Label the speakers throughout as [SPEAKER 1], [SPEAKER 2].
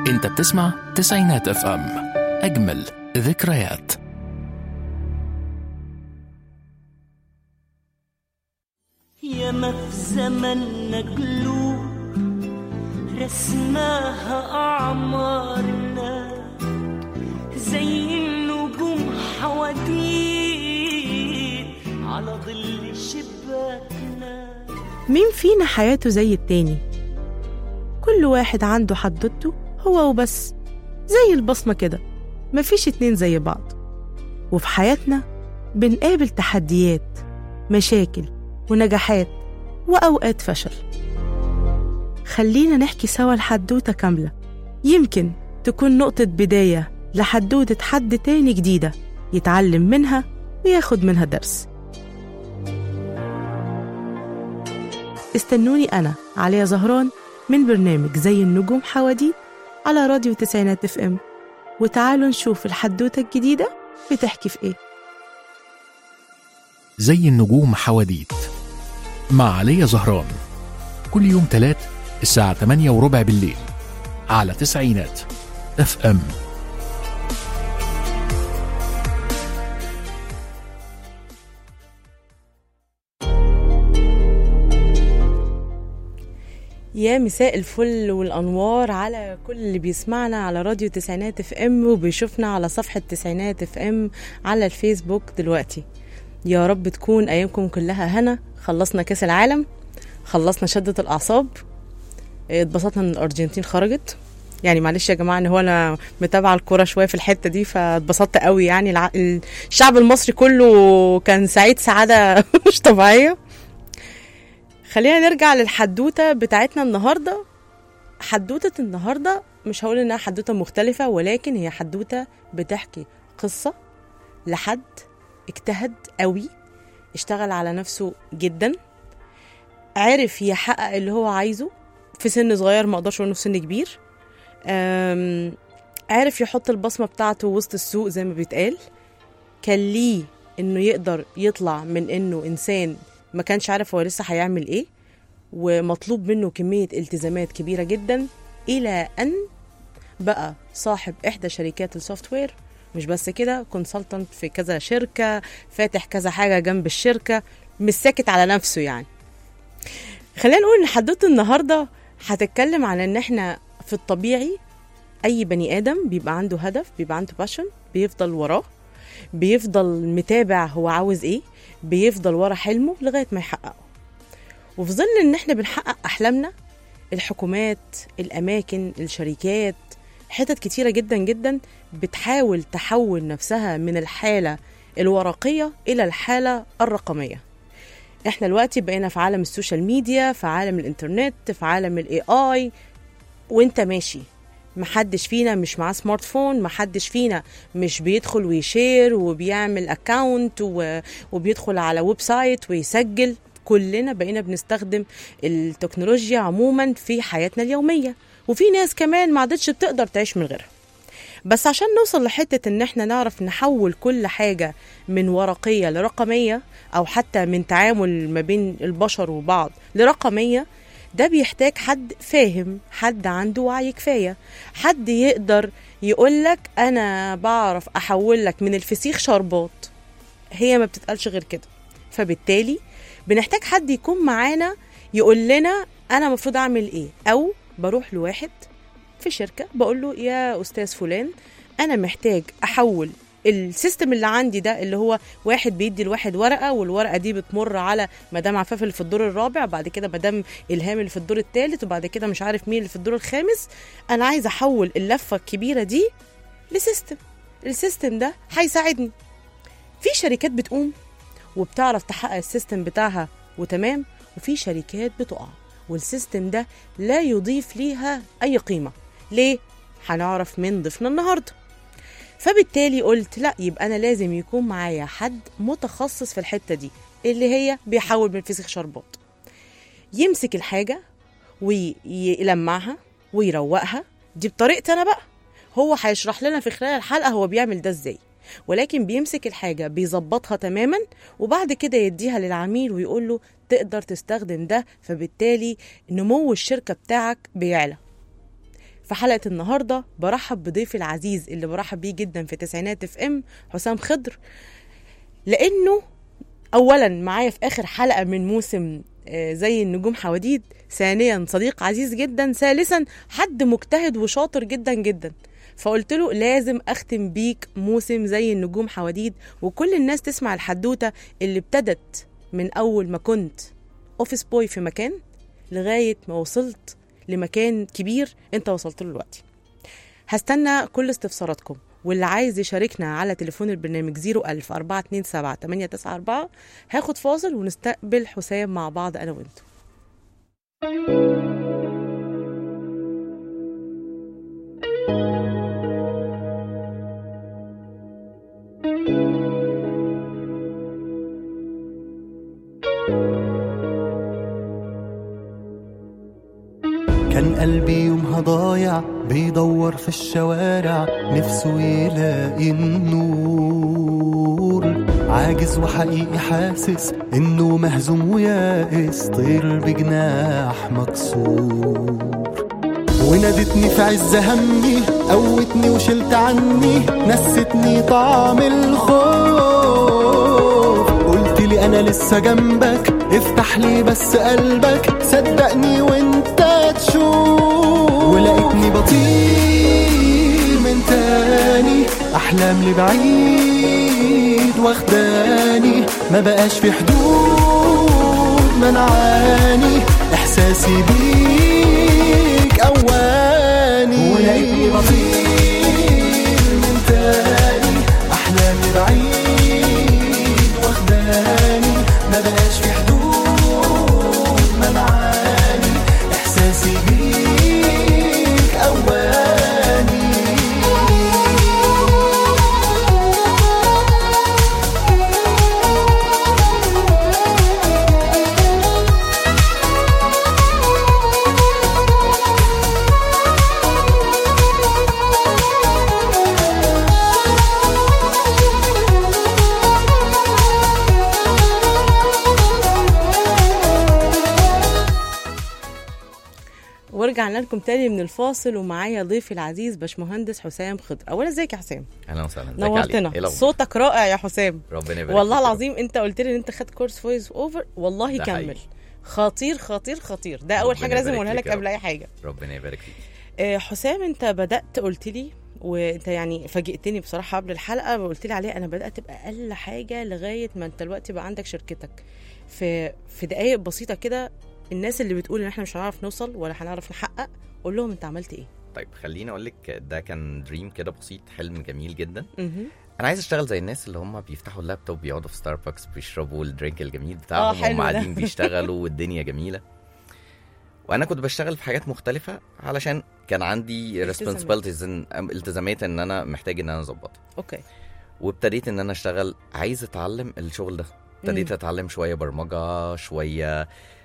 [SPEAKER 1] انت بتسمع تسعينات اف ام اجمل ذكريات
[SPEAKER 2] ياما في زمننا قلوب رسماها أعمارنا زي النجوم حواديت على ظل شباكنا
[SPEAKER 3] مين فينا حياته زي التاني كل واحد عنده حدوته هو وبس زي البصمة كده مفيش اتنين زي بعض وفي حياتنا بنقابل تحديات مشاكل ونجاحات وأوقات فشل خلينا نحكي سوا الحدوتة كاملة يمكن تكون نقطة بداية لحدوتة حد تاني جديدة يتعلم منها وياخد منها درس استنوني أنا عليا زهران من برنامج زي النجوم حواديت على راديو تسعينات اف ام وتعالوا نشوف الحدوتة الجديدة بتحكي في ايه
[SPEAKER 1] زي النجوم حواديت مع علي زهران كل يوم تلات الساعة 8 وربع بالليل على تسعينات اف ام
[SPEAKER 3] يا مساء الفل والانوار على كل اللي بيسمعنا على راديو تسعينات اف ام وبيشوفنا على صفحه تسعينات اف ام على الفيسبوك دلوقتي يا رب تكون ايامكم كلها هنا خلصنا كاس العالم خلصنا شده الاعصاب اتبسطنا ان الارجنتين خرجت يعني معلش يا جماعه ان هو انا متابعه الكوره شويه في الحته دي فاتبسطت قوي يعني الع... الشعب المصري كله كان سعيد سعاده مش طبيعيه خلينا نرجع للحدوته بتاعتنا النهارده حدوته النهارده مش هقول انها حدوته مختلفه ولكن هي حدوته بتحكي قصه لحد اجتهد قوي اشتغل على نفسه جدا عرف يحقق اللي هو عايزه في سن صغير ما اقدرش اقول في سن كبير أم، عرف يحط البصمه بتاعته وسط السوق زي ما بيتقال كان ليه انه يقدر يطلع من انه انسان ما كانش عارف هو لسه هيعمل ايه ومطلوب منه كميه التزامات كبيره جدا الى ان بقى صاحب احدى شركات السوفت وير مش بس كده كونسلتنت في كذا شركه فاتح كذا حاجه جنب الشركه مش ساكت على نفسه يعني خلينا نقول ان حدوته النهارده هتتكلم عن ان احنا في الطبيعي اي بني ادم بيبقى عنده هدف بيبقى عنده باشن بيفضل وراه بيفضل متابع هو عاوز ايه بيفضل ورا حلمه لغايه ما يحققه وفي ظل ان احنا بنحقق احلامنا الحكومات الاماكن الشركات حتت كتيره جدا جدا بتحاول تحول نفسها من الحاله الورقيه الى الحاله الرقميه احنا دلوقتي بقينا في عالم السوشيال ميديا في عالم الانترنت في عالم الاي اي وانت ماشي محدش فينا مش معاه سمارت فون محدش فينا مش بيدخل ويشير وبيعمل اكاونت وبيدخل على ويب سايت ويسجل كلنا بقينا بنستخدم التكنولوجيا عموما في حياتنا اليومية وفي ناس كمان ما عادتش بتقدر تعيش من غيرها بس عشان نوصل لحتة ان احنا نعرف نحول كل حاجة من ورقية لرقمية او حتى من تعامل ما بين البشر وبعض لرقمية ده بيحتاج حد فاهم حد عنده وعي كفاية حد يقدر يقولك أنا بعرف أحولك من الفسيخ شربات هي ما بتتقالش غير كده فبالتالي بنحتاج حد يكون معانا يقول لنا أنا المفروض أعمل إيه أو بروح لواحد في شركة بقول له يا أستاذ فلان أنا محتاج أحول السيستم اللي عندي ده اللي هو واحد بيدي لواحد ورقه والورقه دي بتمر على مدام عفاف اللي في الدور الرابع بعد كده مدام الهام اللي في الدور الثالث وبعد كده مش عارف مين اللي في الدور الخامس انا عايزه احول اللفه الكبيره دي لسيستم السيستم ده هيساعدني في شركات بتقوم وبتعرف تحقق السيستم بتاعها وتمام وفي شركات بتقع والسيستم ده لا يضيف ليها اي قيمه ليه هنعرف من ضيفنا النهارده فبالتالي قلت لا يبقى انا لازم يكون معايا حد متخصص في الحته دي اللي هي بيحول من فسيخ شربات يمسك الحاجه ويلمعها ويروقها دي بطريقتي انا بقى هو هيشرح لنا في خلال الحلقه هو بيعمل ده ازاي ولكن بيمسك الحاجه بيظبطها تماما وبعد كده يديها للعميل ويقول له تقدر تستخدم ده فبالتالي نمو الشركه بتاعك بيعلى في حلقة النهاردة برحب بضيفي العزيز اللي برحب بيه جدا في تسعينات اف ام حسام خضر لأنه أولا معايا في آخر حلقة من موسم آه، زي النجوم حواديد ثانيا صديق عزيز جدا ثالثا حد مجتهد وشاطر جدا جدا فقلت له لازم اختم بيك موسم زي النجوم حواديد وكل الناس تسمع الحدوته اللي ابتدت من اول ما كنت اوفيس بوي في مكان لغايه ما وصلت لمكان كبير انت وصلت له دلوقتي هستنى كل استفساراتكم واللي عايز يشاركنا على تليفون البرنامج 01000 427 894 هاخد فاصل ونستقبل حسام مع بعض انا وانتم
[SPEAKER 4] كان قلبي يومها ضايع بيدور في الشوارع نفسه يلاقي النور عاجز وحقيقي حاسس انه مهزوم ويائس طير بجناح مكسور ونادتني في عز همي قوتني وشلت عني نستني طعم الخوف قلت لي انا لسه جنبك افتح لي بس قلبك صدقني وانت تشوف ولقيتني بطير من تاني احلام لبعيد واخداني ما بقاش في حدود منعاني احساسي بيك اواني ولقيتني بطير من تاني احلامي بعيد واخداني ما بقاش في حدود منعاني احساسي بيك اواني
[SPEAKER 3] ورجعنا لكم تاني من الفاصل ومعايا ضيفي العزيز باشمهندس حسام خضر اولا ازيك يا حسام
[SPEAKER 5] اهلا وسهلا ازيك يا علي؟
[SPEAKER 3] نورتنا
[SPEAKER 5] إيه الأخبار؟
[SPEAKER 3] صوتك رائع يا حسام
[SPEAKER 5] ربنا يبارك
[SPEAKER 3] والله
[SPEAKER 5] فيك يا
[SPEAKER 3] العظيم انت قلت لي ان انت خدت كورس فويس اوفر والله
[SPEAKER 5] ده
[SPEAKER 3] كمل
[SPEAKER 5] حقيقي.
[SPEAKER 3] خطير خطير خطير ده اول
[SPEAKER 5] ربنا
[SPEAKER 3] حاجه لازم
[SPEAKER 5] يبارك
[SPEAKER 3] اقولها
[SPEAKER 5] فيك
[SPEAKER 3] لك
[SPEAKER 5] يا
[SPEAKER 3] قبل
[SPEAKER 5] رب.
[SPEAKER 3] اي حاجه
[SPEAKER 5] رب. ربنا يبارك فيك
[SPEAKER 3] آه، حسام انت بدات قلت لي وانت يعني فاجئتني بصراحه قبل الحلقه قلت لي عليه انا بدات باقل حاجه لغايه ما انت دلوقتي بقى عندك شركتك في في دقائق بسيطه كده الناس اللي بتقول ان احنا مش هنعرف نوصل ولا هنعرف نحقق قول لهم انت عملت ايه
[SPEAKER 5] طيب خليني اقول لك ده كان دريم كده بسيط حلم جميل جدا
[SPEAKER 3] مهم.
[SPEAKER 5] انا عايز اشتغل زي الناس اللي هم بيفتحوا اللابتوب بيقعدوا في ستاربكس بيشربوا الدرينك الجميل بتاعهم
[SPEAKER 3] حلو
[SPEAKER 5] وهم
[SPEAKER 3] ده.
[SPEAKER 5] قاعدين بيشتغلوا والدنيا جميله وانا كنت بشتغل في حاجات مختلفه علشان كان عندي
[SPEAKER 3] التزامات.
[SPEAKER 5] responsibilities إن- التزامات ان انا محتاج ان انا اظبطها
[SPEAKER 3] اوكي
[SPEAKER 5] وابتديت ان انا اشتغل عايز اتعلم الشغل ده ابتديت
[SPEAKER 3] مم.
[SPEAKER 5] اتعلم شويه برمجه شويه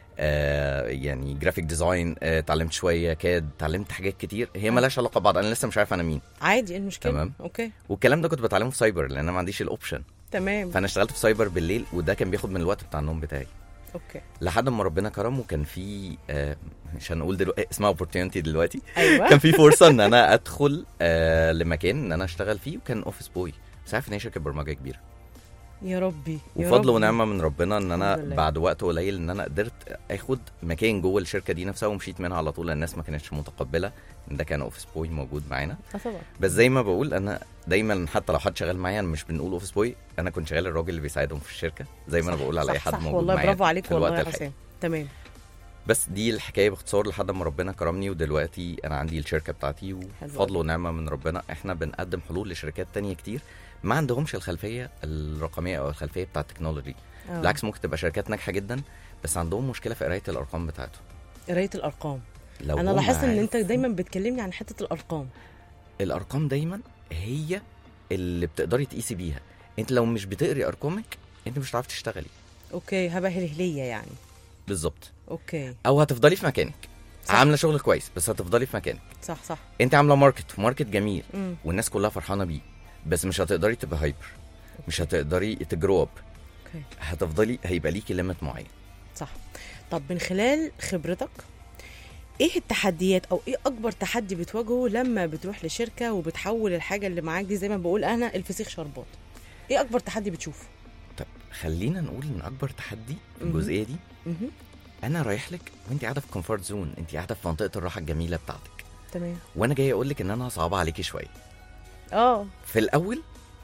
[SPEAKER 5] آه يعني جرافيك ديزاين آه، اتعلمت شويه كاد اتعلمت حاجات كتير هي مالهاش علاقه ببعض انا لسه مش عارف انا مين
[SPEAKER 3] عادي ايه المشكله
[SPEAKER 5] تمام.
[SPEAKER 3] اوكي
[SPEAKER 5] والكلام ده كنت بتعلمه في سايبر لان انا ما عنديش الاوبشن
[SPEAKER 3] تمام
[SPEAKER 5] فانا اشتغلت في سايبر بالليل وده كان بياخد من الوقت بتاع النوم بتاعي
[SPEAKER 3] اوكي
[SPEAKER 5] لحد ما ربنا كرم وكان في آه مش هنقول دلوقتي اسمها اوبورتيونتي دلوقتي
[SPEAKER 3] ايوه
[SPEAKER 5] كان في فرصه ان انا ادخل آه لمكان ان انا اشتغل فيه وكان اوفيس بوي بس عارف ان هي شركه برمجه كبيره
[SPEAKER 3] يا ربي يا
[SPEAKER 5] وفضل
[SPEAKER 3] ربي.
[SPEAKER 5] ونعمه من ربنا ان انا
[SPEAKER 3] الحمد لله.
[SPEAKER 5] بعد وقت قليل ان انا قدرت اخد مكان جوه الشركه دي نفسها ومشيت منها على طول لأن الناس ما كانتش متقبله ان ده كان اوفيس بوي موجود معانا
[SPEAKER 3] اه طبعا
[SPEAKER 5] بس زي ما بقول انا دايما حتى لو حد شغال معايا انا مش بنقول اوفيس بوي انا كنت شغال الراجل اللي بيساعدهم في الشركه زي ما انا
[SPEAKER 3] صح،
[SPEAKER 5] بقول على
[SPEAKER 3] صح،
[SPEAKER 5] اي حد
[SPEAKER 3] صح
[SPEAKER 5] موجود
[SPEAKER 3] والله
[SPEAKER 5] معايا
[SPEAKER 3] برافو عليك
[SPEAKER 5] في
[SPEAKER 3] والله
[SPEAKER 5] الوقت
[SPEAKER 3] يا
[SPEAKER 5] الحالي
[SPEAKER 3] حسام تمام
[SPEAKER 5] بس دي الحكايه باختصار لحد ما ربنا كرمني ودلوقتي انا عندي الشركه بتاعتي
[SPEAKER 3] حلو
[SPEAKER 5] وفضل ونعمه من ربنا احنا بنقدم حلول لشركات تانية كتير ما عندهمش الخلفيه الرقميه او الخلفيه بتاع التكنولوجي
[SPEAKER 3] آه.
[SPEAKER 5] بالعكس ممكن تبقى شركات ناجحه جدا بس عندهم مشكله في قرايه الارقام بتاعته
[SPEAKER 3] قرايه الارقام
[SPEAKER 5] لو
[SPEAKER 3] انا
[SPEAKER 5] هم
[SPEAKER 3] لاحظت ان انت
[SPEAKER 5] عرفوا-
[SPEAKER 3] دايما بتكلمني عن حته الارقام
[SPEAKER 5] الارقام دايما هي اللي بتقدري تقيسي بيها انت لو مش بتقري ارقامك انت مش هتعرفي تشتغلي
[SPEAKER 3] اوكي هبه هلهليه يعني
[SPEAKER 5] بالظبط
[SPEAKER 3] اوكي
[SPEAKER 5] او هتفضلي في مكانك
[SPEAKER 3] صح.
[SPEAKER 5] عامله شغل كويس بس هتفضلي في مكانك
[SPEAKER 3] صح صح
[SPEAKER 5] انت عامله ماركت ماركت جميل
[SPEAKER 3] امم
[SPEAKER 5] والناس كلها فرحانه بيه بس مش هتقدري تبقى هايبر مش هتقدري تجرو اب
[SPEAKER 3] اوكي
[SPEAKER 5] هتفضلي هيبقى ليكي ليميت معين
[SPEAKER 3] صح طب من خلال خبرتك ايه التحديات او ايه اكبر تحدي بتواجهه لما بتروح لشركه وبتحول الحاجه اللي معاك دي زي ما بقول انا الفسيخ شربات ايه اكبر تحدي بتشوفه
[SPEAKER 5] طب خلينا نقول ان اكبر تحدي في
[SPEAKER 3] مهم.
[SPEAKER 5] الجزئيه دي
[SPEAKER 3] مهم.
[SPEAKER 5] انا رايح لك وانت قاعده في كومفورت زون انت قاعده في منطقه الراحه الجميله بتاعتك
[SPEAKER 3] تمام
[SPEAKER 5] وانا جاي اقول لك ان انا صعبه عليكي شويه
[SPEAKER 3] اه
[SPEAKER 5] في الاول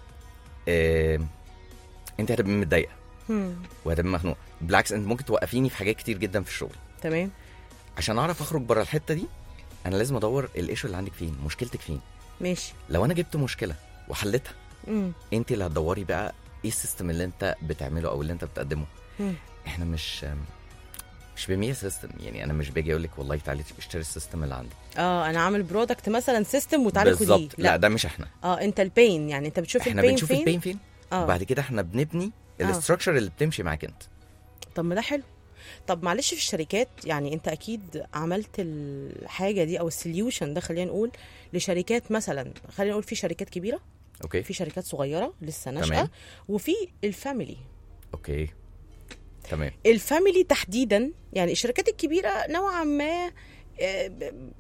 [SPEAKER 5] آه انت هتبقي متضايقه
[SPEAKER 3] هم.
[SPEAKER 5] وهتبقي مخنوقه بالعكس انت ممكن توقفيني في حاجات كتير جدا في الشغل
[SPEAKER 3] تمام
[SPEAKER 5] عشان اعرف اخرج بره الحته دي انا لازم ادور الايشو اللي عندك فين مشكلتك فين
[SPEAKER 3] ماشي
[SPEAKER 5] لو انا جبت مشكله وحلتها
[SPEAKER 3] مم.
[SPEAKER 5] انت اللي هتدوري بقى ايه السيستم اللي انت بتعمله او اللي انت بتقدمه
[SPEAKER 3] مم.
[SPEAKER 5] احنا مش مش بمية سيستم يعني انا مش باجي اقول لك والله تعالي اشتري السيستم اللي عندي
[SPEAKER 3] اه انا عامل برودكت مثلا سيستم وتعالى خديه
[SPEAKER 5] بالظبط لا ده مش احنا
[SPEAKER 3] اه انت البين يعني انت بتشوف
[SPEAKER 5] احنا
[SPEAKER 3] البين
[SPEAKER 5] بنشوف
[SPEAKER 3] فين
[SPEAKER 5] البين فين
[SPEAKER 3] اه
[SPEAKER 5] وبعد كده احنا بنبني
[SPEAKER 3] آه.
[SPEAKER 5] الاستراكشر اللي بتمشي معاك انت
[SPEAKER 3] طب ما ده حلو طب معلش في الشركات يعني انت اكيد عملت الحاجه دي او السوليوشن ده خلينا نقول لشركات مثلا خلينا نقول في شركات كبيره
[SPEAKER 5] اوكي
[SPEAKER 3] في شركات صغيره لسه ناشئه
[SPEAKER 5] تمام.
[SPEAKER 3] وفي الفاميلي
[SPEAKER 5] اوكي تمام
[SPEAKER 3] الفاميلي تحديدا يعني الشركات الكبيره نوعا ما آه، ب-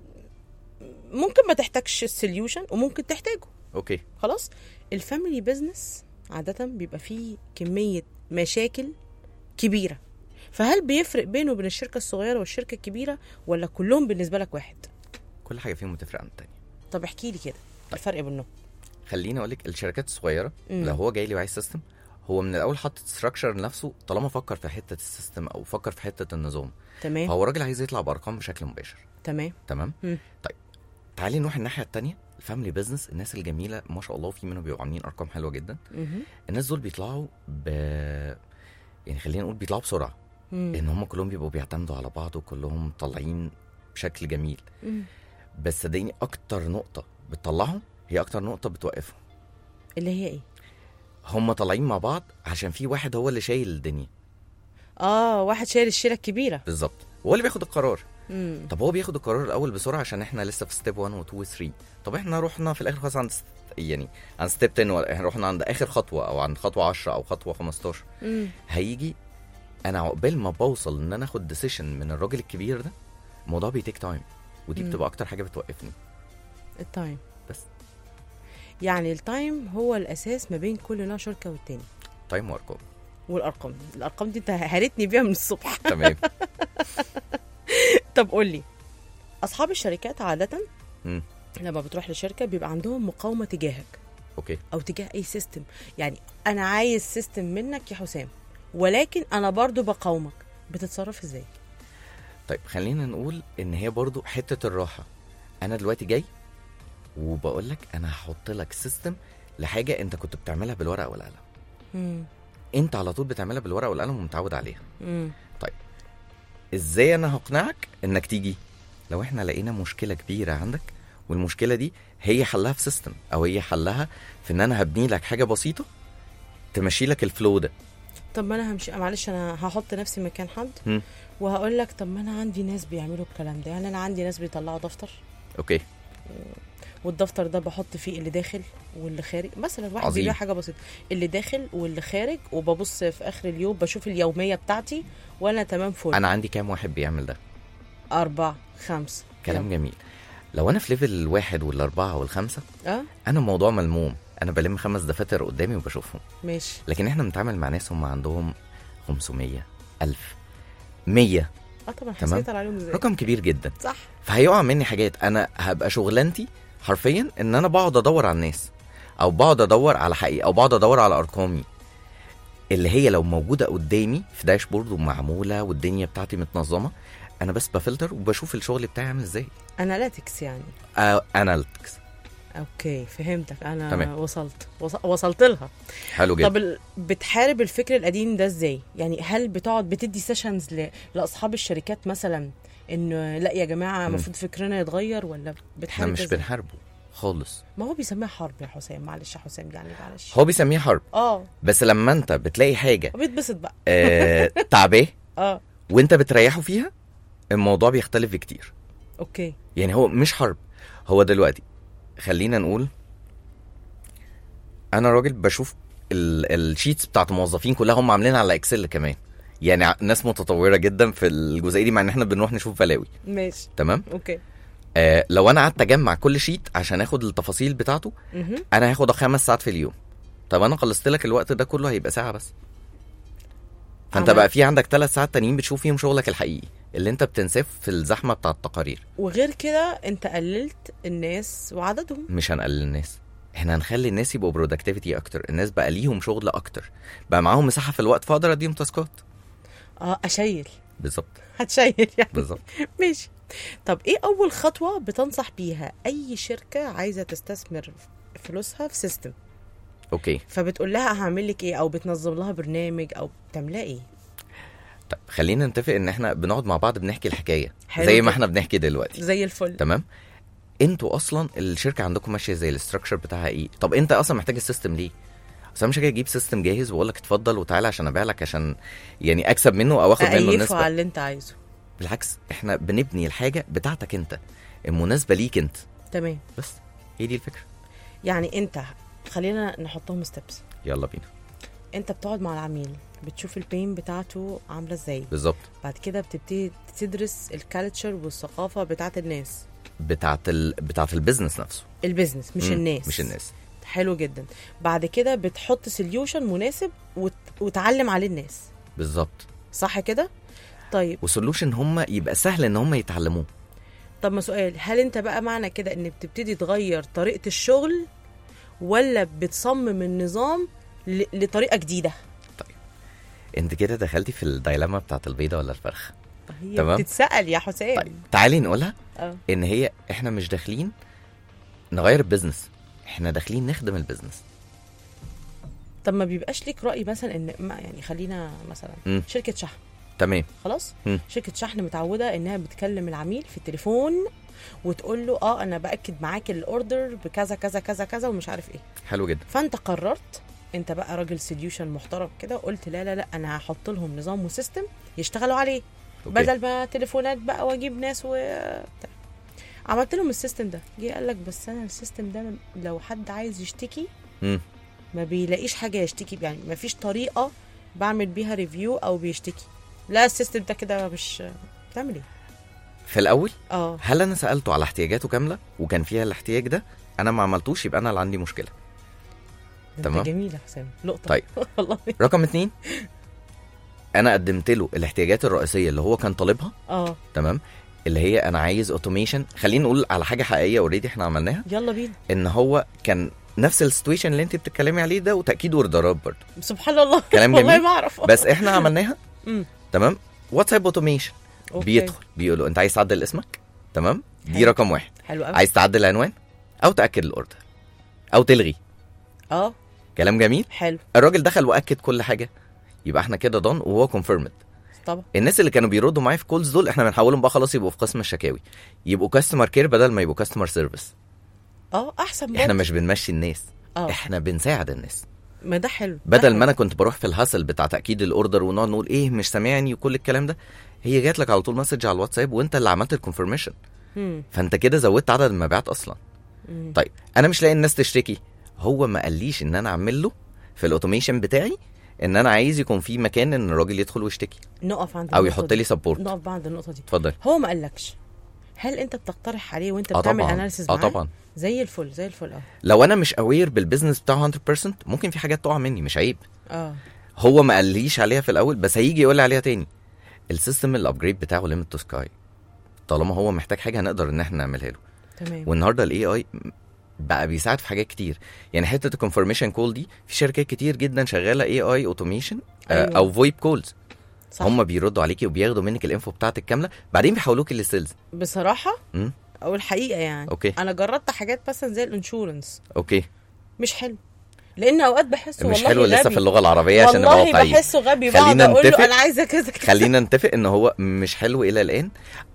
[SPEAKER 3] ممكن ما تحتاجش السوليوشن وممكن تحتاجه
[SPEAKER 5] اوكي
[SPEAKER 3] خلاص الفاميلي بيزنس عادة بيبقى فيه كمية مشاكل كبيرة فهل بيفرق بينه وبين الشركة الصغيرة والشركة الكبيرة ولا كلهم بالنسبة لك واحد؟
[SPEAKER 5] كل حاجه فيهم بتفرق عن التانية
[SPEAKER 3] طب احكي لي كده الفرق بينهم
[SPEAKER 5] خليني اقول لك الشركات الصغيره
[SPEAKER 3] مم.
[SPEAKER 5] لو هو جاي لي وعايز سيستم هو من الاول حاطط ستراكشر لنفسه طالما فكر في حته السيستم او فكر في حته النظام
[SPEAKER 3] تمام
[SPEAKER 5] فهو راجل عايز يطلع بارقام بشكل مباشر
[SPEAKER 3] تمام
[SPEAKER 5] تمام
[SPEAKER 3] مم.
[SPEAKER 5] طيب تعالي نروح الناحيه التانية الفاميلي بزنس الناس الجميله ما شاء الله في منهم بيبقوا عاملين ارقام حلوه جدا
[SPEAKER 3] مهم.
[SPEAKER 5] الناس دول بيطلعوا ب يعني خلينا نقول بيطلعوا بسرعه
[SPEAKER 3] مم.
[SPEAKER 5] لان هم كلهم بيبقوا بيعتمدوا على بعض وكلهم طالعين بشكل جميل
[SPEAKER 3] مم.
[SPEAKER 5] بس صدقيني اكتر نقطه بتطلعهم هي اكتر نقطه بتوقفهم
[SPEAKER 3] اللي هي ايه؟
[SPEAKER 5] هم طالعين مع بعض عشان في واحد هو اللي شايل الدنيا
[SPEAKER 3] اه واحد شايل الشيلة الكبيرة
[SPEAKER 5] بالظبط هو اللي بياخد القرار
[SPEAKER 3] مم.
[SPEAKER 5] طب هو بياخد القرار الاول بسرعه عشان احنا لسه في ستيب 1 و 2 و 3 طب احنا رحنا في الاخر خلاص عند ست- يعني عند ستيب 10 ولا احنا رحنا عند اخر خطوه او عند خطوه 10 او خطوه 15
[SPEAKER 3] مم.
[SPEAKER 5] هيجي انا عقبال ما بوصل ان انا اخد ديسيشن من الراجل الكبير ده الموضوع بيتيك تايم ودي
[SPEAKER 3] مم.
[SPEAKER 5] بتبقى اكتر حاجه بتوقفني
[SPEAKER 3] التايم
[SPEAKER 5] بس
[SPEAKER 3] يعني التايم هو الاساس ما بين كل نوع شركة والتاني
[SPEAKER 5] تايم وارقام
[SPEAKER 3] والارقام الارقام دي انت هارتني بيها من الصبح
[SPEAKER 5] تمام
[SPEAKER 3] طب قول لي اصحاب الشركات عاده
[SPEAKER 5] مم.
[SPEAKER 3] لما بتروح لشركه بيبقى عندهم مقاومه تجاهك
[SPEAKER 5] اوكي
[SPEAKER 3] او تجاه اي سيستم يعني انا عايز سيستم منك يا حسام ولكن انا برضو بقاومك بتتصرف ازاي
[SPEAKER 5] طيب خلينا نقول ان هي برضو حته الراحه انا دلوقتي جاي وبقول لك انا هحط لك سيستم لحاجه انت كنت بتعملها بالورقه والقلم
[SPEAKER 3] مم.
[SPEAKER 5] انت على طول بتعملها بالورقه والقلم ومتعود عليها
[SPEAKER 3] مم.
[SPEAKER 5] ازاي انا هقنعك انك تيجي لو احنا لقينا مشكله كبيره عندك والمشكله دي هي حلها في سيستم او هي حلها في ان انا هبني لك حاجه بسيطه تمشي لك الفلو ده
[SPEAKER 3] طب ما انا همشي معلش انا هحط نفسي مكان حد
[SPEAKER 5] مم.
[SPEAKER 3] وهقول لك طب ما انا عندي ناس بيعملوا الكلام ده يعني انا عندي ناس بيطلعوا دفتر
[SPEAKER 5] اوكي
[SPEAKER 3] والدفتر ده بحط فيه اللي داخل واللي خارج مثلا واحد
[SPEAKER 5] عظيم.
[SPEAKER 3] بيبيع حاجه بسيطه اللي داخل واللي خارج وببص في اخر اليوم بشوف اليوميه بتاعتي وانا تمام فل
[SPEAKER 5] انا عندي كام واحد بيعمل ده
[SPEAKER 3] أربعة خمسة
[SPEAKER 5] كلام
[SPEAKER 3] يلا.
[SPEAKER 5] جميل لو انا في ليفل الواحد والاربعه والخمسه
[SPEAKER 3] اه
[SPEAKER 5] انا الموضوع ملموم انا بلم خمس دفاتر قدامي وبشوفهم
[SPEAKER 3] ماشي
[SPEAKER 5] لكن احنا بنتعامل مع ناس هم عندهم 500 1000 100
[SPEAKER 3] اه طبعا
[SPEAKER 5] تمام.
[SPEAKER 3] هسيطر عليهم ازاي
[SPEAKER 5] رقم كبير جدا
[SPEAKER 3] صح
[SPEAKER 5] فهيقع مني حاجات انا هبقى شغلانتي حرفيا ان انا بقعد ادور على الناس او بقعد ادور على حقيقه او بقعد ادور على ارقامي اللي هي لو موجوده قدامي في داشبورد ومعموله والدنيا بتاعتي متنظمه انا بس بفلتر وبشوف الشغل بتاعي عامل ازاي
[SPEAKER 3] اناليتكس يعني
[SPEAKER 5] اناليتكس
[SPEAKER 3] اوكي فهمتك انا
[SPEAKER 5] تمام.
[SPEAKER 3] وصلت وص- وصلت لها
[SPEAKER 5] حلو جدا
[SPEAKER 3] طب ال... بتحارب الفكر القديم ده ازاي يعني هل بتقعد بتدي سيشنز ل... لاصحاب الشركات مثلا انه لا يا جماعه
[SPEAKER 5] مم.
[SPEAKER 3] المفروض فكرنا يتغير ولا
[SPEAKER 5] احنا
[SPEAKER 3] بتحارب
[SPEAKER 5] مش
[SPEAKER 3] ده إزاي؟
[SPEAKER 5] بنحاربه خالص
[SPEAKER 3] ما هو بيسميها حرب يا حسام معلش يا حسام يعني معلش
[SPEAKER 5] هو بيسميه حرب
[SPEAKER 3] اه
[SPEAKER 5] بس لما انت بتلاقي حاجه
[SPEAKER 3] بيتبسط بقى
[SPEAKER 5] آه تعباه
[SPEAKER 3] اه
[SPEAKER 5] وانت بتريحه فيها الموضوع بيختلف بكتير
[SPEAKER 3] اوكي
[SPEAKER 5] يعني هو مش حرب هو دلوقتي خلينا نقول انا راجل بشوف ال- الشيتس بتاعت الموظفين كلها هم عاملينها على اكسل كمان يعني ع- ناس متطوره جدا في الجزئيه دي مع ان احنا بنروح نشوف بلاوي
[SPEAKER 3] ماشي
[SPEAKER 5] تمام
[SPEAKER 3] اوكي
[SPEAKER 5] آه لو انا قعدت اجمع كل شيت عشان اخد التفاصيل بتاعته
[SPEAKER 3] مهم.
[SPEAKER 5] انا هاخد خمس ساعات في اليوم طب انا خلصت لك الوقت ده كله هيبقى ساعه بس فانت
[SPEAKER 3] عمل-
[SPEAKER 5] بقى في عندك ثلاث ساعات تانيين بتشوف فيهم شغلك الحقيقي اللي انت بتنساه في الزحمه بتاع التقارير
[SPEAKER 3] وغير كده انت قللت الناس وعددهم
[SPEAKER 5] مش هنقلل الناس احنا هنخلي الناس يبقوا برودكتيفيتي اكتر الناس بقى ليهم شغل اكتر بقى معاهم مساحه في الوقت فاقدر اديهم تاسكات
[SPEAKER 3] اه اشيل
[SPEAKER 5] بالظبط
[SPEAKER 3] هتشيل يعني
[SPEAKER 5] بالظبط
[SPEAKER 3] ماشي طب ايه اول خطوه بتنصح بيها اي شركه عايزه تستثمر فلوسها في سيستم
[SPEAKER 5] اوكي
[SPEAKER 3] فبتقول لها هعمل لك ايه او بتنظم لها برنامج او بتعملها ايه
[SPEAKER 5] طب خلينا نتفق ان احنا بنقعد مع بعض بنحكي الحكايه
[SPEAKER 3] حلو
[SPEAKER 5] زي ما
[SPEAKER 3] كده.
[SPEAKER 5] احنا بنحكي دلوقتي
[SPEAKER 3] زي الفل
[SPEAKER 5] تمام انتوا اصلا الشركه عندكم ماشيه زي الاستراكشر بتاعها ايه طب انت اصلا محتاج السيستم ليه اصل أنا مش هاجي اجيب سيستم جاهز واقول لك اتفضل وتعالى عشان ابيع لك عشان يعني اكسب منه او اخد منه
[SPEAKER 3] اقيفه
[SPEAKER 5] النسبه
[SPEAKER 3] على اللي انت عايزه
[SPEAKER 5] بالعكس احنا بنبني الحاجه بتاعتك انت المناسبه ليك انت
[SPEAKER 3] تمام
[SPEAKER 5] بس هي دي الفكره
[SPEAKER 3] يعني انت خلينا نحطهم ستيبس
[SPEAKER 5] يلا بينا
[SPEAKER 3] انت بتقعد مع العميل بتشوف البين بتاعته عامله ازاي
[SPEAKER 5] بالظبط
[SPEAKER 3] بعد كده بتبتدي تدرس الكالتشر والثقافه بتاعت الناس
[SPEAKER 5] بتاعت ال... بتاعت البيزنس نفسه
[SPEAKER 3] البيزنس مش
[SPEAKER 5] مم،
[SPEAKER 3] الناس
[SPEAKER 5] مش الناس
[SPEAKER 3] حلو جدا بعد كده بتحط سوليوشن مناسب وت... وتعلم عليه الناس
[SPEAKER 5] بالظبط
[SPEAKER 3] صح كده طيب
[SPEAKER 5] وسولوشن هم يبقى سهل ان هم يتعلموه
[SPEAKER 3] طب ما سؤال هل انت بقى معنى كده ان بتبتدي تغير طريقه الشغل ولا بتصمم النظام ل... لطريقه جديده
[SPEAKER 5] انت كده دخلتي في الدايلاما بتاعت البيضه ولا الفرخ
[SPEAKER 3] هي
[SPEAKER 5] تمام.
[SPEAKER 3] بتتسال يا حسام
[SPEAKER 5] طيب تعالي نقولها
[SPEAKER 3] اه
[SPEAKER 5] ان هي احنا مش داخلين نغير البيزنس احنا داخلين نخدم البيزنس
[SPEAKER 3] طب ما بيبقاش ليك راي مثلا ان ما يعني خلينا مثلا
[SPEAKER 5] مم.
[SPEAKER 3] شركه شحن
[SPEAKER 5] تمام
[SPEAKER 3] خلاص
[SPEAKER 5] مم.
[SPEAKER 3] شركه شحن متعوده انها بتكلم العميل في التليفون وتقول له اه انا باكد معاك الاوردر بكذا كذا كذا كذا ومش عارف ايه
[SPEAKER 5] حلو جدا
[SPEAKER 3] فانت قررت انت بقى راجل سوليوشن محترم كده قلت لا لا لا انا هحط لهم نظام وسيستم يشتغلوا عليه
[SPEAKER 5] أوكي.
[SPEAKER 3] بدل ما تليفونات بقى واجيب ناس و بتاع. عملت لهم السيستم ده جه قال لك بس انا السيستم ده لو حد عايز يشتكي
[SPEAKER 5] مم.
[SPEAKER 3] ما بيلاقيش حاجه يشتكي يعني ما فيش طريقه بعمل بيها ريفيو او بيشتكي لا السيستم ده كده مش بتعمل ايه
[SPEAKER 5] في الاول
[SPEAKER 3] اه
[SPEAKER 5] هل انا سالته على احتياجاته كامله وكان فيها الاحتياج ده انا ما عملتوش يبقى انا اللي عندي مشكله
[SPEAKER 3] ده
[SPEAKER 5] تمام.
[SPEAKER 3] انت جميل يا حسام نقطه
[SPEAKER 5] طيب.
[SPEAKER 3] والله
[SPEAKER 5] رقم اتنين انا قدمت له الاحتياجات الرئيسيه اللي هو كان طالبها
[SPEAKER 3] اه
[SPEAKER 5] تمام اللي هي انا عايز اوتوميشن خلينا نقول على حاجه حقيقيه اوريدي احنا عملناها
[SPEAKER 3] يلا بينا
[SPEAKER 5] ان هو كان نفس السيتويشن اللي انت بتتكلمي عليه ده وتاكيد اوردرات برضه
[SPEAKER 3] سبحان الله
[SPEAKER 5] كلام
[SPEAKER 3] والله
[SPEAKER 5] جميل.
[SPEAKER 3] ما اعرف
[SPEAKER 5] بس احنا عملناها
[SPEAKER 3] مم.
[SPEAKER 5] تمام واتساب اوتوميشن
[SPEAKER 3] أوكي.
[SPEAKER 5] بيدخل بيقول له انت عايز تعدل اسمك تمام دي
[SPEAKER 3] حلو.
[SPEAKER 5] رقم واحد
[SPEAKER 3] حلو قوي
[SPEAKER 5] عايز تعدل العنوان او تاكد الاوردر او تلغي
[SPEAKER 3] اه
[SPEAKER 5] كلام جميل
[SPEAKER 3] حلو
[SPEAKER 5] الراجل دخل واكد كل حاجه يبقى احنا كده دون وهو كونفيرمد
[SPEAKER 3] طبعا
[SPEAKER 5] الناس اللي كانوا بيردوا معايا في كولز دول احنا بنحولهم بقى خلاص يبقوا في قسم الشكاوي يبقوا كاستمر كير بدل ما يبقوا كاستمر سيرفيس
[SPEAKER 3] اه احسن
[SPEAKER 5] احنا
[SPEAKER 3] برضه.
[SPEAKER 5] مش بنمشي الناس
[SPEAKER 3] اه
[SPEAKER 5] احنا بنساعد الناس
[SPEAKER 3] ما ده حلو ده
[SPEAKER 5] بدل
[SPEAKER 3] حلو.
[SPEAKER 5] ما انا كنت بروح في الهاسل بتاع تاكيد الاوردر ونقعد نقول ايه مش سامعني وكل الكلام ده هي جات لك على طول مسج على الواتساب وانت اللي عملت الكونفirmation
[SPEAKER 3] مم.
[SPEAKER 5] فانت كده زودت عدد المبيعات اصلا
[SPEAKER 3] مم.
[SPEAKER 5] طيب انا مش لاقي الناس تشتكي هو ما قاليش ان انا اعمل له في الاوتوميشن بتاعي ان انا عايز يكون في مكان ان الراجل يدخل ويشتكي
[SPEAKER 3] نقف عند
[SPEAKER 5] او
[SPEAKER 3] النقطة
[SPEAKER 5] يحط
[SPEAKER 3] دي.
[SPEAKER 5] لي سبورت
[SPEAKER 3] نقف بعد النقطه دي
[SPEAKER 5] اتفضل
[SPEAKER 3] هو ما قالكش هل انت بتقترح عليه وانت
[SPEAKER 5] اه
[SPEAKER 3] بتعمل
[SPEAKER 5] طبعا
[SPEAKER 3] اناليسيس
[SPEAKER 5] اه
[SPEAKER 3] معاه
[SPEAKER 5] طبعا
[SPEAKER 3] زي الفل زي الفل اه
[SPEAKER 5] لو انا مش اوير بالبيزنس بتاعه 100% ممكن في حاجات تقع مني مش عيب
[SPEAKER 3] اه
[SPEAKER 5] هو ما قاليش عليها في الاول بس هيجي يقول لي عليها تاني السيستم الابجريد بتاعه ليميت تو سكاي طالما هو محتاج حاجه هنقدر ان احنا نعملها له
[SPEAKER 3] تمام
[SPEAKER 5] والنهارده الاي اي بقى بيساعد في حاجات كتير يعني حته الكونفرميشن كول دي في شركات كتير جدا شغاله اي اي اوتوميشن
[SPEAKER 3] أيوة.
[SPEAKER 5] او فويب كولز
[SPEAKER 3] صح
[SPEAKER 5] هم بيردوا عليكي وبياخدوا منك الانفو بتاعتك كامله بعدين بيحولوكي للسيلز
[SPEAKER 3] بصراحه
[SPEAKER 5] مم.
[SPEAKER 3] او الحقيقه يعني
[SPEAKER 5] اوكي
[SPEAKER 3] انا جربت حاجات مثلا زي الانشورنس
[SPEAKER 5] اوكي
[SPEAKER 3] مش حلو لان اوقات بحسه
[SPEAKER 5] مش
[SPEAKER 3] والله
[SPEAKER 5] حلو لسه
[SPEAKER 3] غبي.
[SPEAKER 5] في اللغه العربيه عشان نبقى
[SPEAKER 3] والله
[SPEAKER 5] واقعيين
[SPEAKER 3] بحسه غبي بقعد
[SPEAKER 5] خلينا
[SPEAKER 3] اقول له
[SPEAKER 5] نتفق-
[SPEAKER 3] انا عايزه كذا كذا
[SPEAKER 5] خلينا نتفق ان هو مش حلو الى الان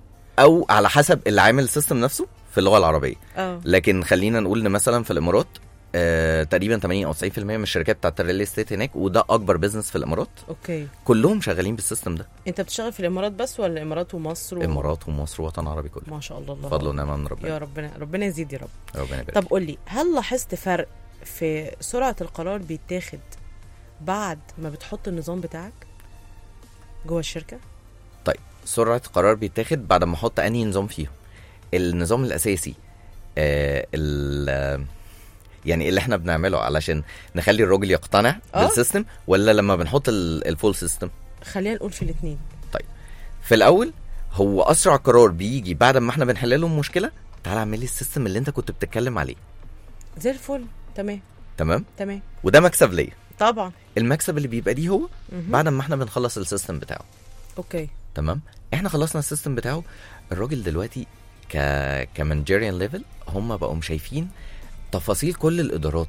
[SPEAKER 5] او على حسب اللي عامل السيستم نفسه في اللغه العربيه
[SPEAKER 3] اه
[SPEAKER 5] لكن خلينا نقول ان مثلا في الامارات آه تقريبا 80 او 90% من الشركات بتاعت الريل استيت هناك وده اكبر بزنس في الامارات
[SPEAKER 3] اوكي
[SPEAKER 5] كلهم شغالين بالسيستم ده
[SPEAKER 3] انت بتشتغل في الامارات بس ولا الامارات ومصر و...
[SPEAKER 5] امارات ومصر ووطن عربي كله
[SPEAKER 3] ما شاء الله الله
[SPEAKER 5] فضل ونعمه من ربنا
[SPEAKER 3] يا ربنا ربنا يزيد يا رب
[SPEAKER 5] ربنا يبارك
[SPEAKER 3] طب قول لي هل لاحظت فرق في سرعه القرار بيتاخد بعد ما بتحط النظام بتاعك جوه الشركه
[SPEAKER 5] طيب سرعه القرار بيتاخد بعد ما احط انهي نظام فيهم النظام الاساسي آه ال آه، يعني اللي احنا بنعمله علشان نخلي الراجل يقتنع
[SPEAKER 3] آه.
[SPEAKER 5] بالسيستم ولا لما بنحط ال- الفول سيستم
[SPEAKER 3] خلينا نقول في الاثنين
[SPEAKER 5] في الاول هو اسرع قرار بيجي بعد ما احنا بنحل لهم مشكله تعالى اعمل لي السيستم اللي انت كنت بتتكلم عليه
[SPEAKER 3] زي الفل تمام
[SPEAKER 5] تمام
[SPEAKER 3] تمام
[SPEAKER 5] وده مكسب ليا
[SPEAKER 3] طبعا
[SPEAKER 5] المكسب اللي بيبقى ليه هو
[SPEAKER 3] مهم.
[SPEAKER 5] بعد ما احنا بنخلص السيستم بتاعه
[SPEAKER 3] اوكي
[SPEAKER 5] تمام احنا خلصنا السيستم بتاعه الراجل دلوقتي ك كمانجيريان ليفل هم بقوا شايفين تفاصيل كل الادارات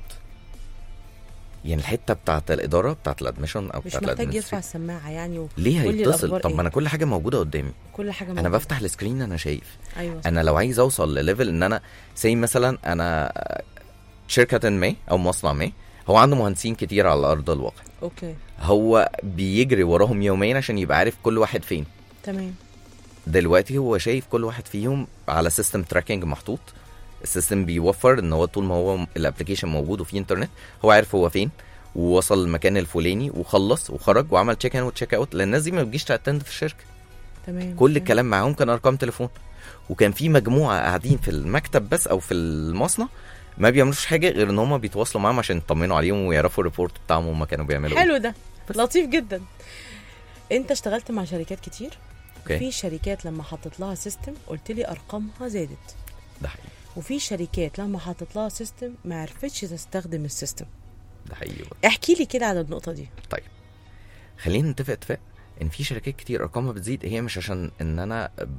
[SPEAKER 5] يعني الحته بتاعت الاداره بتاعت الادميشن او
[SPEAKER 3] مش
[SPEAKER 5] بتاعت
[SPEAKER 3] محتاج
[SPEAKER 5] الادمنستريشن
[SPEAKER 3] يرفع السماعه يعني و...
[SPEAKER 5] ليه
[SPEAKER 3] قول لي
[SPEAKER 5] هيتصل
[SPEAKER 3] الأخبار
[SPEAKER 5] طب
[SPEAKER 3] إيه؟
[SPEAKER 5] ما انا كل حاجه موجوده قدامي
[SPEAKER 3] كل حاجه
[SPEAKER 5] انا
[SPEAKER 3] موجودة.
[SPEAKER 5] بفتح السكرين انا شايف
[SPEAKER 3] ايوه صح.
[SPEAKER 5] انا لو عايز اوصل لليفل ان انا زي مثلا انا شركه ما او مصنع ما هو عنده مهندسين كتير على ارض الواقع
[SPEAKER 3] اوكي
[SPEAKER 5] هو بيجري وراهم يوميا عشان يبقى عارف كل واحد فين
[SPEAKER 3] تمام
[SPEAKER 5] دلوقتي هو شايف كل واحد فيهم على سيستم تراكنج محطوط السيستم بيوفر ان هو طول ما هو الابلكيشن موجود وفيه انترنت هو عارف هو فين ووصل المكان الفلاني وخلص وخرج وعمل تشيك ان وتشيك اوت لان الناس دي ما بتجيش تاتند في الشركه
[SPEAKER 3] تمام
[SPEAKER 5] كل
[SPEAKER 3] تمام.
[SPEAKER 5] الكلام معاهم كان ارقام تليفون وكان في مجموعه قاعدين في المكتب بس او في المصنع ما بيعملوش حاجه غير ان هم بيتواصلوا معاهم عشان يطمنوا عليهم ويعرفوا الريبورت بتاعهم هم كانوا بيعملوا ايه
[SPEAKER 3] حلو ده
[SPEAKER 5] بس.
[SPEAKER 3] لطيف جدا انت اشتغلت مع شركات كتير
[SPEAKER 5] اوكي
[SPEAKER 3] في شركات لما حطيت لها سيستم قلت لي ارقامها زادت
[SPEAKER 5] ده حقيقي
[SPEAKER 3] وفي شركات لما حطيت لها سيستم ما عرفتش تستخدم السيستم
[SPEAKER 5] ده حقيقي
[SPEAKER 3] احكي لي كده على النقطه دي
[SPEAKER 5] طيب خلينا نتفق اتفاق ان في شركات كتير ارقامها بتزيد هي مش عشان ان انا ب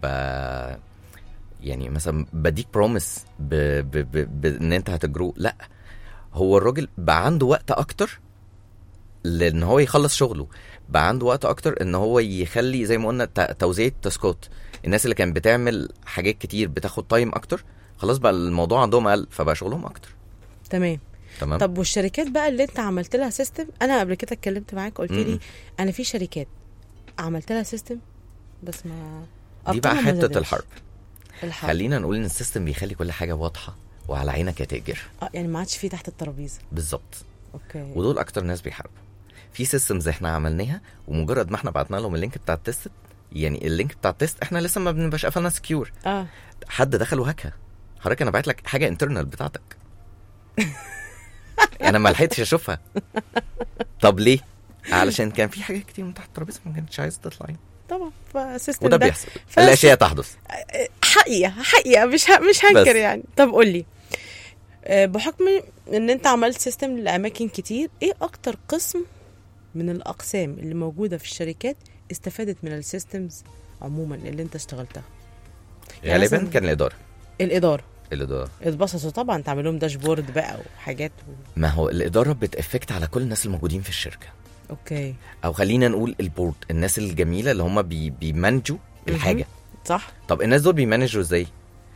[SPEAKER 5] يعني مثلا بديك بروميس ب... ب... ب... ب... ان انت هتجرو لا هو الراجل بقى عنده وقت اكتر لان هو يخلص شغله بقى عنده وقت اكتر ان هو يخلي زي ما قلنا ت- توزيع التاسكات الناس اللي كانت بتعمل حاجات كتير بتاخد تايم اكتر خلاص بقى الموضوع عندهم اقل فبقى شغلهم اكتر
[SPEAKER 3] تمام
[SPEAKER 5] تمام
[SPEAKER 3] طب والشركات بقى اللي انت عملت لها سيستم انا قبل كده اتكلمت معاك قلت لي
[SPEAKER 5] م-م.
[SPEAKER 3] انا في شركات عملت لها سيستم بس ما
[SPEAKER 5] دي بقى
[SPEAKER 3] أرقامها ما
[SPEAKER 5] حته
[SPEAKER 3] زادتش.
[SPEAKER 5] الحرب
[SPEAKER 3] الحرب
[SPEAKER 5] خلينا نقول ان السيستم بيخلي كل حاجه واضحه وعلى عينك يا تاجر
[SPEAKER 3] اه يعني ما عادش في تحت الترابيزه
[SPEAKER 5] بالظبط
[SPEAKER 3] اوكي
[SPEAKER 5] ودول اكتر ناس بيحاربوا في سيستمز احنا عملناها ومجرد ما احنا بعتنا لهم اللينك بتاع التست يعني اللينك بتاع التست احنا لسه ما بنبقاش قفلنا سكيور
[SPEAKER 3] اه
[SPEAKER 5] حد دخل وهكها حضرتك انا بعت لك حاجه انترنال بتاعتك انا ما لحقتش اشوفها طب ليه علشان كان في حاجات كتير من تحت الترابيزه ما كانتش عايزه تطلع يعني
[SPEAKER 3] طبعا فالسيستم
[SPEAKER 5] وده
[SPEAKER 3] ده
[SPEAKER 5] بيحصل
[SPEAKER 3] فس-
[SPEAKER 5] الاشياء تحدث
[SPEAKER 3] حقيقه حقيقه مش ه... مش هنكر
[SPEAKER 5] بس.
[SPEAKER 3] يعني طب قول لي آه، بحكم ان انت عملت سيستم لاماكن كتير ايه اكتر قسم من الاقسام اللي موجوده في الشركات استفادت من السيستمز عموما اللي انت اشتغلتها يعني
[SPEAKER 5] غالبا
[SPEAKER 3] مثلاً-
[SPEAKER 5] كان الاداره
[SPEAKER 3] الاداره
[SPEAKER 5] الاداره
[SPEAKER 3] اتبسطوا طبعا تعمل لهم داشبورد بقى وحاجات و...
[SPEAKER 5] ما هو الاداره بتافكت على كل الناس الموجودين في الشركه
[SPEAKER 3] اوكي
[SPEAKER 5] او خلينا نقول البورد الناس الجميله اللي هم بي بيمانجوا الحاجه
[SPEAKER 3] صح
[SPEAKER 5] طب الناس دول بيمانجوا ازاي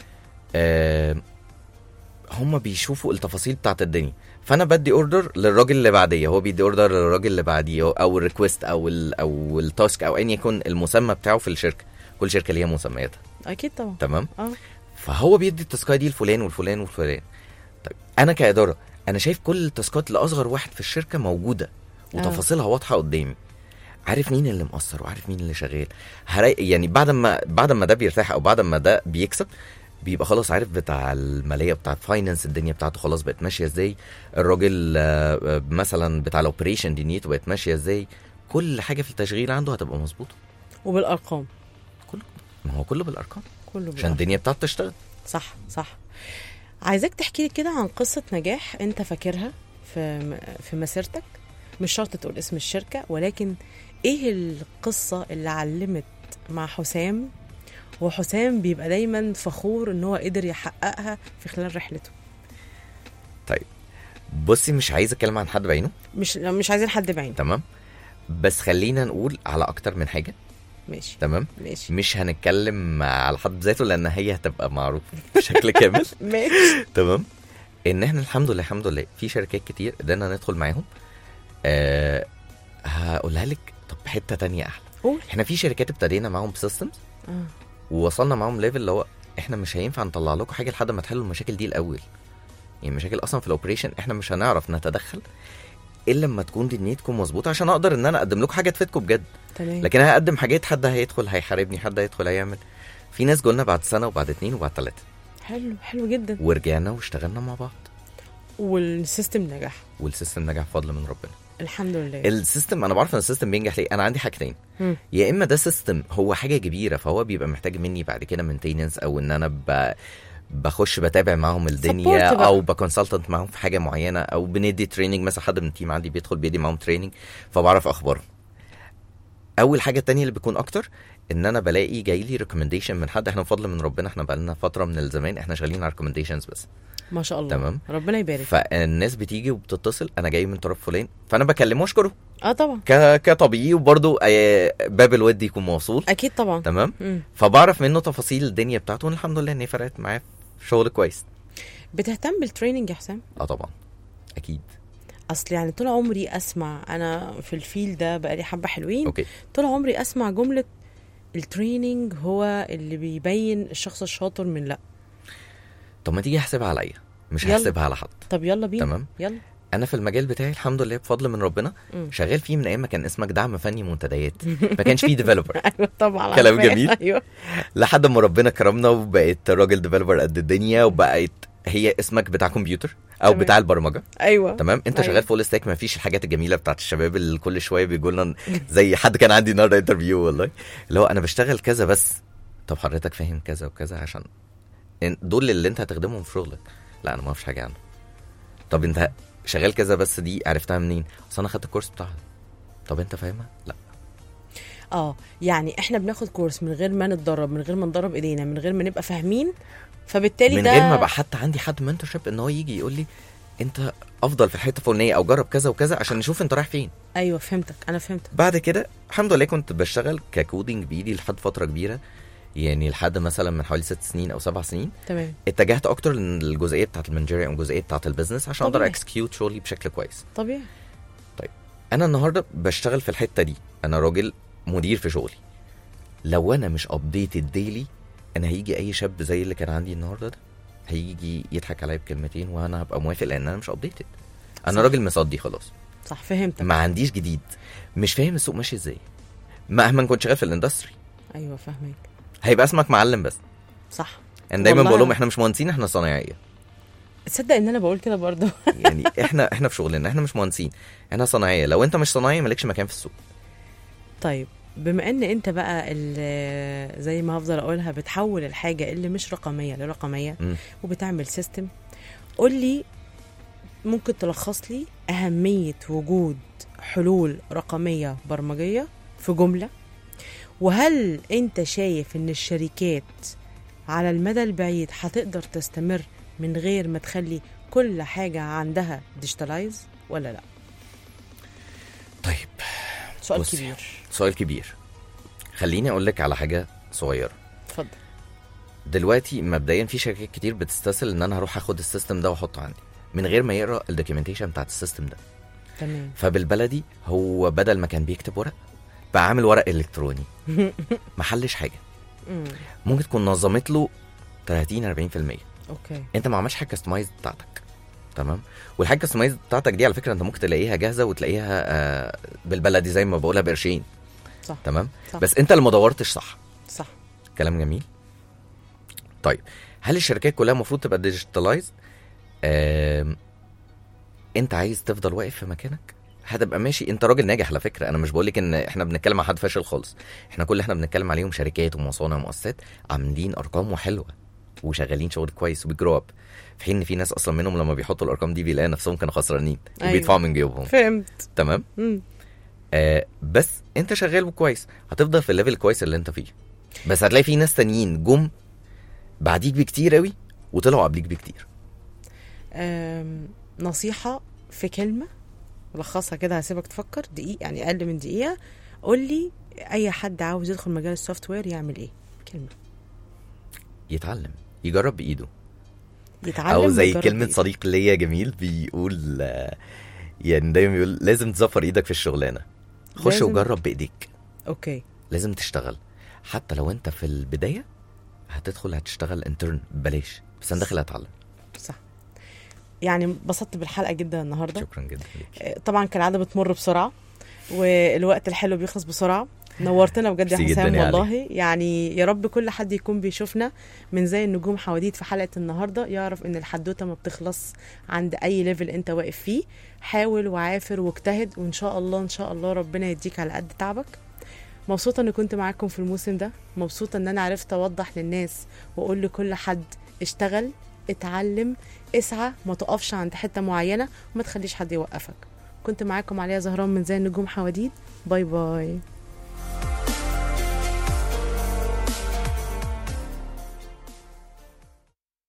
[SPEAKER 5] آه هم بيشوفوا التفاصيل بتاعت الدنيا فانا بدي اوردر للراجل اللي بعديه هو بيدي اوردر للراجل اللي بعديه او الريكوست او ال او التاسك او ايا يكن المسمى بتاعه في الشركه كل شركه ليها مسمياتها
[SPEAKER 3] اكيد طبعا
[SPEAKER 5] تمام
[SPEAKER 3] اه
[SPEAKER 5] فهو بيدي التاسكايه دي لفلان والفلان والفلان طيب انا كاداره انا شايف كل التاسكات لاصغر واحد في الشركه موجوده وتفاصيلها واضحه قدامي عارف مين اللي مقصر وعارف مين اللي شغال هري... يعني بعد ما بعد ما ده بيرتاح او بعد ما ده بيكسب بيبقى خلاص عارف بتاع الماليه بتاعت فاينانس الدنيا بتاعته خلاص بقت ماشيه ازاي الراجل آه، آه، مثلا بتاع الاوبريشن دنيته بقت ماشيه ازاي كل حاجه في التشغيل عنده هتبقى مظبوطه
[SPEAKER 3] وبالارقام
[SPEAKER 5] كله ما هو كله بالارقام
[SPEAKER 3] كله
[SPEAKER 5] عشان
[SPEAKER 3] بالأرقام.
[SPEAKER 5] الدنيا بتاعته تشتغل
[SPEAKER 3] صح صح عايزاك تحكي لي كده عن قصة نجاح انت فاكرها في في مسيرتك مش شرط تقول اسم الشركة ولكن ايه القصة اللي علمت مع حسام وحسام بيبقى دايما فخور ان هو قدر يحققها في خلال رحلته
[SPEAKER 5] طيب بصي مش عايز اتكلم عن حد بعينه
[SPEAKER 3] مش مش عايزين حد بعينه
[SPEAKER 5] تمام بس خلينا نقول على اكتر من حاجه
[SPEAKER 3] ماشي
[SPEAKER 5] تمام
[SPEAKER 3] ماشي
[SPEAKER 5] مش هنتكلم على حد ذاته لان هي هتبقى معروفه بشكل كامل
[SPEAKER 3] ماشي
[SPEAKER 5] تمام ان احنا الحمد لله الحمد لله في شركات كتير قدرنا ندخل معاهم أه هقولها لك طب حته تانية احلى
[SPEAKER 3] قول
[SPEAKER 5] احنا في شركات ابتدينا معاهم بسيستمز
[SPEAKER 3] اه
[SPEAKER 5] ووصلنا معاهم ليفل اللي هو احنا مش هينفع نطلع لكم حاجه لحد ما تحلوا المشاكل دي الاول يعني المشاكل اصلا في الاوبريشن احنا مش هنعرف نتدخل الا لما تكون دنيتكم مظبوطه عشان اقدر ان انا اقدم لكم حاجه تفيدكم بجد
[SPEAKER 3] تمام
[SPEAKER 5] لكن هقدم حاجات حد هيدخل هيحاربني حد هيدخل هيعمل في ناس جولنا بعد سنه وبعد اتنين وبعد ثلاثه
[SPEAKER 3] حلو حلو جدا
[SPEAKER 5] ورجعنا واشتغلنا مع بعض
[SPEAKER 3] والسيستم نجح
[SPEAKER 5] والسيستم نجح بفضل من ربنا
[SPEAKER 3] الحمد لله
[SPEAKER 5] السيستم انا بعرف ان السيستم بينجح ليه انا عندي حاجتين
[SPEAKER 3] مم.
[SPEAKER 5] يا اما ده سيستم هو حاجه كبيره فهو بيبقى محتاج مني بعد كده مينتيننس او ان انا ب... بخش بتابع معاهم الدنيا
[SPEAKER 3] Support بقى.
[SPEAKER 5] او بكونسلتنت معاهم في حاجه معينه او بندي تريننج مثلا حد من التيم عندي بيدخل بيدي معاهم تريننج فبعرف اخبارهم اول حاجه التانية اللي بيكون اكتر ان انا بلاقي جاي لي ريكومنديشن من حد احنا بفضل من ربنا احنا بقالنا فتره من الزمان احنا شغالين على ريكومنديشنز بس
[SPEAKER 3] ما شاء الله
[SPEAKER 5] تمام.
[SPEAKER 3] ربنا يبارك
[SPEAKER 5] فالناس بتيجي وبتتصل انا جاي من طرف فلان فانا بكلمه اشكره
[SPEAKER 3] اه طبعا
[SPEAKER 5] ك... كطبيعي وبرضه آه، باب الود يكون موصول
[SPEAKER 3] اكيد طبعا
[SPEAKER 5] تمام
[SPEAKER 3] مم.
[SPEAKER 5] فبعرف منه تفاصيل الدنيا بتاعته والحمد لله ان هي فرقت معاه في شغل كويس
[SPEAKER 3] بتهتم بالتريننج يا حسام
[SPEAKER 5] اه طبعا اكيد
[SPEAKER 3] اصل يعني طول عمري اسمع انا في الفيل ده بقالي حبه حلوين
[SPEAKER 5] اوكي
[SPEAKER 3] طول عمري اسمع جمله التريننج هو اللي بيبين الشخص الشاطر من لا
[SPEAKER 5] طب ما تيجي احسبها عليا مش
[SPEAKER 3] يلا.
[SPEAKER 5] هحسبها على حد
[SPEAKER 3] طب يلا بينا
[SPEAKER 5] تمام.
[SPEAKER 3] يلا
[SPEAKER 5] انا في المجال بتاعي الحمد لله بفضل من ربنا
[SPEAKER 3] مم.
[SPEAKER 5] شغال فيه من ايام ما كان اسمك دعم فني منتديات ما كانش فيه ديفلوبر
[SPEAKER 3] ايوه طبعا
[SPEAKER 5] كلام
[SPEAKER 3] عارفاه.
[SPEAKER 5] جميل.
[SPEAKER 3] ايوه
[SPEAKER 5] لحد ما ربنا كرمنا وبقيت راجل ديفلوبر قد الدنيا وبقيت هي اسمك بتاع كمبيوتر او
[SPEAKER 3] تمام.
[SPEAKER 5] بتاع البرمجه
[SPEAKER 3] ايوه
[SPEAKER 5] تمام انت
[SPEAKER 3] أيوة.
[SPEAKER 5] شغال فول ستاك ما فيش الحاجات الجميله بتاعت الشباب اللي كل شويه بيقول لنا زي حد كان عندي النهارده انترفيو والله اللي هو انا بشتغل كذا بس طب حضرتك فاهم كذا وكذا عشان إن- دول اللي انت هتخدمهم في شغلك لا انا ما اعرفش حاجه عنه طب انت شغال كذا بس دي عرفتها منين اصل انا خدت الكورس بتاعها طب انت فاهمها لا
[SPEAKER 3] اه يعني احنا بناخد كورس من غير ما نتدرب من غير ما ندرب ايدينا من غير ما نبقى فاهمين فبالتالي
[SPEAKER 5] من
[SPEAKER 3] ده
[SPEAKER 5] غير ما بقى حتى عندي حد منتورشيب ان هو يجي يقول لي انت افضل في الحته الفلانيه او جرب كذا وكذا عشان نشوف انت رايح فين
[SPEAKER 3] ايوه فهمتك انا فهمتك
[SPEAKER 5] بعد كده الحمد لله كنت بشتغل ككودينج بايدي لحد فتره كبيره يعني لحد مثلا من حوالي ست سنين او سبع سنين
[SPEAKER 3] تمام
[SPEAKER 5] اتجهت اكتر للجزئيه بتاعت المانجيريا او الجزئيه بتاعت البيزنس عشان اقدر
[SPEAKER 3] طبيعي.
[SPEAKER 5] اكسكيوت شغلي بشكل كويس
[SPEAKER 3] طبيعي
[SPEAKER 5] انا النهارده بشتغل في الحته دي انا راجل مدير في شغلي لو انا مش ابديتد ديلي انا هيجي اي شاب زي اللي كان عندي النهارده ده هيجي يضحك عليا بكلمتين وانا هبقى موافق لان انا مش ابديتد انا
[SPEAKER 3] صح.
[SPEAKER 5] راجل مصدي خلاص
[SPEAKER 3] صح فهمتك
[SPEAKER 5] ما عنديش جديد مش فاهم السوق ماشي ازاي مهما كنت شغال في الاندستري
[SPEAKER 3] ايوه فاهمك
[SPEAKER 5] هيبقى اسمك معلم بس
[SPEAKER 3] صح
[SPEAKER 5] انا دايما
[SPEAKER 3] والله.
[SPEAKER 5] بقول لهم احنا مش مهندسين احنا صنايعيه
[SPEAKER 3] تصدق ان انا بقول كده برضه
[SPEAKER 5] يعني احنا احنا في شغلنا احنا مش مهندسين احنا صناعيه لو انت مش صنايعي مالكش مكان في السوق
[SPEAKER 3] طيب بما ان انت بقى ال- زي ما هفضل اقولها بتحول الحاجه اللي مش رقميه لرقميه
[SPEAKER 5] مم.
[SPEAKER 3] وبتعمل سيستم قول لي ممكن تلخص لي اهميه وجود حلول رقميه برمجيه في جمله وهل انت شايف ان الشركات على المدى البعيد هتقدر تستمر من غير ما تخلي كل حاجه عندها ديجيتالايز ولا لا
[SPEAKER 5] طيب
[SPEAKER 3] سؤال
[SPEAKER 5] بصي.
[SPEAKER 3] كبير
[SPEAKER 5] سؤال كبير خليني اقول لك على حاجه صغيره
[SPEAKER 3] اتفضل
[SPEAKER 5] دلوقتي مبدئيا في شركات كتير بتستسهل ان انا هروح اخد السيستم ده واحطه عندي من غير ما يقرا الدوكيومنتيشن بتاعت السيستم ده
[SPEAKER 3] تمام
[SPEAKER 5] فبالبلدي هو بدل ما كان بيكتب ورق بقى عامل ورق الكتروني ما حلش حاجه
[SPEAKER 3] مم.
[SPEAKER 5] ممكن تكون نظمت له 30 40%
[SPEAKER 3] اوكي
[SPEAKER 5] انت ما عملش حاجه كاستمايز بتاعتك تمام والحاجه كاستمايز بتاعتك دي على فكره انت ممكن تلاقيها جاهزه وتلاقيها آه بالبلدي زي ما بقولها بقرشين
[SPEAKER 3] صح
[SPEAKER 5] تمام
[SPEAKER 3] صح.
[SPEAKER 5] بس انت اللي ما دورتش صح
[SPEAKER 3] صح
[SPEAKER 5] كلام جميل طيب هل الشركات كلها المفروض تبقى ديجيتالايز انت عايز تفضل واقف في مكانك هتبقى ماشي انت راجل ناجح على فكره انا مش بقول لك ان احنا بنتكلم مع حد فاشل خالص احنا كل اللي احنا بنتكلم عليهم شركات ومصانع ومؤسسات عاملين ارقام حلوه وشغالين شغل كويس وبيجرو اب في حين ان في ناس اصلا منهم لما بيحطوا الارقام دي بيلاقي نفسهم كانوا خسرانين
[SPEAKER 3] أيوة.
[SPEAKER 5] وبيدفعوا من جيوبهم
[SPEAKER 3] فهمت
[SPEAKER 5] تمام
[SPEAKER 3] مم.
[SPEAKER 5] آه بس انت شغال وكويس هتفضل في الليفل الكويس اللي انت فيه بس هتلاقي في ناس تانيين جم بعديك بكتير قوي وطلعوا قبليك بكتير
[SPEAKER 3] أم، نصيحة في كلمة لخصها كده هسيبك تفكر دقيقة يعني أقل من دقيقة قول لي أي حد عاوز يدخل مجال السوفت وير يعمل إيه؟ كلمة
[SPEAKER 5] يتعلم يجرب بايده
[SPEAKER 3] يتعلم
[SPEAKER 5] او زي
[SPEAKER 3] ويجرب
[SPEAKER 5] كلمه
[SPEAKER 3] بإيده.
[SPEAKER 5] صديق ليا جميل بيقول آه، يعني دايما بيقول لازم تزفر ايدك في الشغلانه خش
[SPEAKER 3] لازم-
[SPEAKER 5] وجرب بايديك
[SPEAKER 3] أوكي
[SPEAKER 5] لازم تشتغل حتى لو انت في البدايه هتدخل هتشتغل انترن ببلاش بس انا داخل اتعلم
[SPEAKER 3] صح يعني انبسطت بالحلقة جدا النهاردة
[SPEAKER 5] شكرا جدا ليك
[SPEAKER 3] آه، طبعا كالعادة بتمر بسرعة والوقت الحلو بيخلص بسرعة نورتنا بجد يا
[SPEAKER 5] ميرسي جداً
[SPEAKER 3] حسام
[SPEAKER 5] يا علي.
[SPEAKER 3] والله يعني يا رب كل حد يكون بيشوفنا من زي النجوم حواديت في حلقه النهارده يعرف ان الحدوته ما بتخلص عند اي ليفل انت واقف فيه حاول وعافر واجتهد وان شاء الله ان شاء الله ربنا يديك على قد تعبك مبسوطه اني كنت معاكم في الموسم ده مبسوطه ان انا عرفت اوضح للناس واقول لكل حد اشتغل اتعلم اسعى ما تقفش عند حته معينه وما تخليش حد يوقفك كنت معاكم عليا زهران من زي النجوم حواديت باي باي